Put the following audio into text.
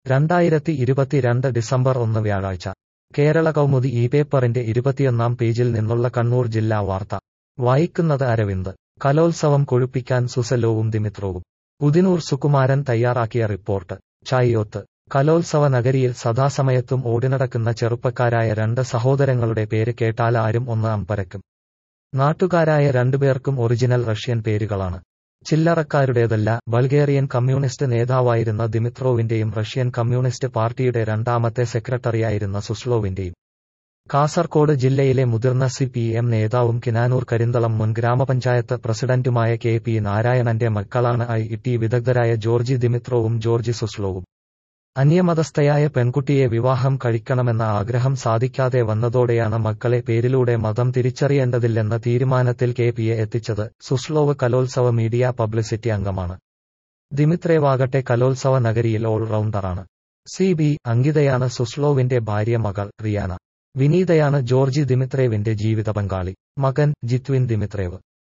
രണ്ടായിരത്തി ഇരുപത്തിരണ്ട് ഡിസംബർ ഒന്ന് വ്യാഴാഴ്ച കേരള കൗമുദി ഈ പേപ്പറിന്റെ ഇരുപത്തിയൊന്നാം പേജിൽ നിന്നുള്ള കണ്ണൂർ ജില്ലാ വാർത്ത വായിക്കുന്നത് അരവിന്ദ് കലോത്സവം കൊഴുപ്പിക്കാൻ സുസലോവും ദിമിത്രോവും ഉദിനൂർ സുകുമാരൻ തയ്യാറാക്കിയ റിപ്പോർട്ട് ചായിയോത്ത് കലോത്സവ നഗരിയിൽ സദാസമയത്തും ഓടിനടക്കുന്ന ചെറുപ്പക്കാരായ രണ്ട് സഹോദരങ്ങളുടെ പേര് കേട്ടാൽ ആരും ഒന്ന് അമ്പരക്കും നാട്ടുകാരായ രണ്ടുപേർക്കും ഒറിജിനൽ റഷ്യൻ പേരുകളാണ് ചില്ലറക്കാരുടേതല്ല ബൾഗേറിയൻ കമ്മ്യൂണിസ്റ്റ് നേതാവായിരുന്ന ദിമിത്രോവിന്റെയും റഷ്യൻ കമ്മ്യൂണിസ്റ്റ് പാർട്ടിയുടെ രണ്ടാമത്തെ സെക്രട്ടറിയായിരുന്ന സുസ്ലോവിന്റെയും കാസർകോട് ജില്ലയിലെ മുതിർന്ന സി പി എം നേതാവും കിനാനൂർ കരിന്തളം മുൻ ഗ്രാമപഞ്ചായത്ത് പ്രസിഡന്റുമായ കെ പി നാരായണന്റെ മക്കളാണ് ഐ ടി വിദഗ്ധരായ ജോർജി ദിമിത്രോവും ജോർജി സുസ്ലോവും അന്യമതസ്ഥയായ പെൺകുട്ടിയെ വിവാഹം കഴിക്കണമെന്ന ആഗ്രഹം സാധിക്കാതെ വന്നതോടെയാണ് മക്കളെ പേരിലൂടെ മതം തിരിച്ചറിയേണ്ടതില്ലെന്ന തീരുമാനത്തിൽ കെ പിയെ എത്തിച്ചത് സുസ്ലോവ് കലോത്സവ മീഡിയ പബ്ലിസിറ്റി അംഗമാണ് ദിമിത്രേവാകട്ടെ കലോത്സവ നഗരിയിൽ ഓൾറൗണ്ടറാണ് സി ബി അങ്കിതയാണ് സുസ്ലോവിന്റെ ഭാര്യ മകൾ റിയാന വിനീതയാണ് ജോർജി ദിമിത്രേവിന്റെ ജീവിത പങ്കാളി മകൻ ജിത്വിൻ ദിമിത്രേവ്